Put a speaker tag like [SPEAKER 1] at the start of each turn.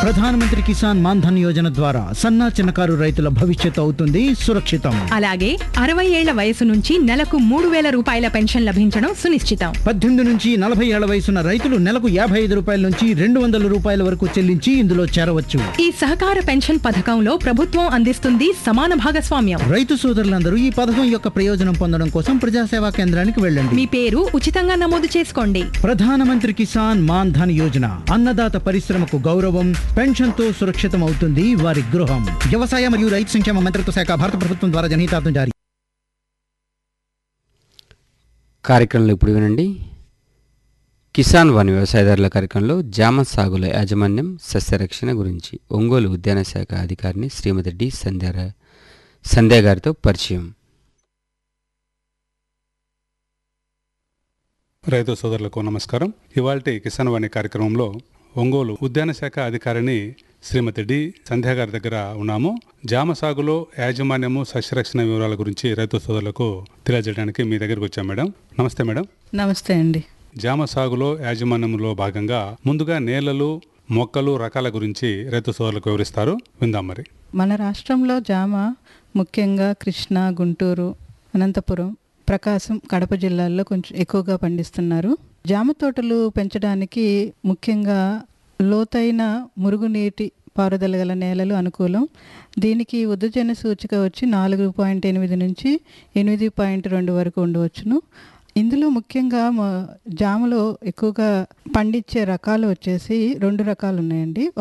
[SPEAKER 1] ప్రధానమంత్రి కిసాన్ మాన్ధన్ యోజన ద్వారా సన్నా చిన్నకారు రైతుల భవిష్యత్తు అవుతుంది సురక్షితం
[SPEAKER 2] అలాగే అరవై ఏళ్ల వయసు నుంచి నెలకు మూడు వేల రూపాయల పెన్షన్ లభించడం సునిశ్చితం
[SPEAKER 1] పద్దెనిమిది నుంచి నలభై ఏళ్ల వయసున్న రైతులు నెలకు యాభై ఐదు రూపాయల నుంచి రెండు వందల రూపాయల వరకు చెల్లించి ఇందులో చేరవచ్చు
[SPEAKER 2] ఈ సహకార పెన్షన్ పథకంలో ప్రభుత్వం అందిస్తుంది సమాన భాగస్వామ్యం
[SPEAKER 1] రైతు సోదరులందరూ ఈ పథకం యొక్క ప్రయోజనం పొందడం కోసం ప్రజాసేవా కేంద్రానికి వెళ్ళండి
[SPEAKER 2] మీ పేరు ఉచితంగా నమోదు చేసుకోండి
[SPEAKER 1] ప్రధానమంత్రి కిసాన్ మాన్ ధన్ యోజన అన్నదాత పరిశ్రమకు గౌరవం పెన్షన్ తో సురక్షితం అవుతుంది వారి గృహం వ్యవసాయ మరియు రైతు సంక్షేమ మంత్రిత్వ శాఖ భారత ప్రభుత్వం ద్వారా జనహితార్థం జారీ
[SPEAKER 3] కార్యక్రమంలో ఇప్పుడు వినండి కిసాన్ వన్ వ్యవసాయదారుల కార్యక్రమంలో జామ సాగుల యాజమాన్యం సస్యరక్షణ గురించి ఒంగోలు ఉద్యాన శాఖ అధికారిని శ్రీమతి డి సంధ్యార సంధ్యా గారితో పరిచయం
[SPEAKER 4] రైతు సోదరులకు నమస్కారం ఇవాల్టి కిసాన్ వాణి కార్యక్రమంలో ఒంగోలు ఉద్యాన శాఖ అధికారిని శ్రీమతి డి సంధ్యా గారి దగ్గర ఉన్నాము జామ సాగులో యాజమాన్యము సస్యరక్షణ వివరాల గురించి రైతు సోదరులకు తెలియజేయడానికి మీ దగ్గరికి వచ్చాం మేడం నమస్తే మేడం
[SPEAKER 5] నమస్తే అండి
[SPEAKER 4] జామ సాగులో యాజమాన్యంలో భాగంగా ముందుగా నేలలు మొక్కలు రకాల గురించి రైతు సోదరులకు వివరిస్తారు విందాం మరి
[SPEAKER 5] మన రాష్ట్రంలో జామ ముఖ్యంగా కృష్ణా గుంటూరు అనంతపురం ప్రకాశం కడప జిల్లాల్లో కొంచెం ఎక్కువగా పండిస్తున్నారు జామ తోటలు పెంచడానికి ముఖ్యంగా లోతైన మురుగునీటి పారుదల గల నేలలు అనుకూలం దీనికి ఉద్దజన సూచిక వచ్చి నాలుగు పాయింట్ ఎనిమిది నుంచి ఎనిమిది పాయింట్ రెండు వరకు ఉండవచ్చును ఇందులో ముఖ్యంగా మ- జామలో ఎక్కువగా పండించే రకాలు వచ్చేసి రెండు రకాలు ఉన్నాయండి